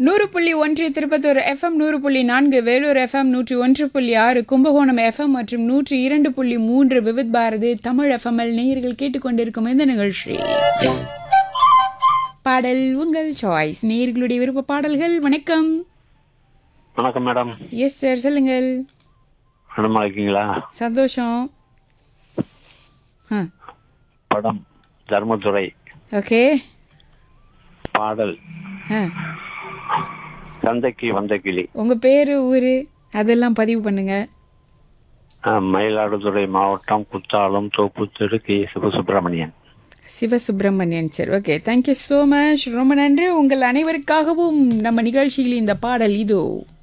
நூறு புள்ளி ஒன்று திருப்பத்தூர் எஃப்எம் நூறு புள்ளி நான்கு வேலூர் எஃப்எம் நூற்றி ஒன்று புள்ளி ஆறு கும்பகோணம் எஃப்எம் மற்றும் நூற்றி இரண்டு புள்ளி மூன்று விவித் பாரதி தமிழ் எஃப்எம்எல் நேயர்கள் கேட்டுக்கொண்டிருக்கும் இந்த நிகழ்ச்சி பாடல் உங்கள் சாய்ஸ் நேயர்களுடைய விருப்ப பாடல்கள் வணக்கம் வணக்கம் மேடம் எஸ் சார் சொல்லுங்கள் நலமா இருக்கீங்களா சந்தோஷம் ஆ படம் தர்மதுரை ஓகே பாடல் ஆ சந்தைக்கு வந்த கிளி உங்கள் பேர் ஊர் அதெல்லாம் பதிவு பண்ணுங்க ஆஹ், மயிலாடுதுறை மாவட்டம் Kuthalam Thopputheru K Sivasubramanian Sivasubramanian sir okay thank you so much ரொம்ப நன்றி உங்கள் அனைவருக்காகவும் நம்ம நிகழ்ச்சியில் இந்த பாடல் இதோ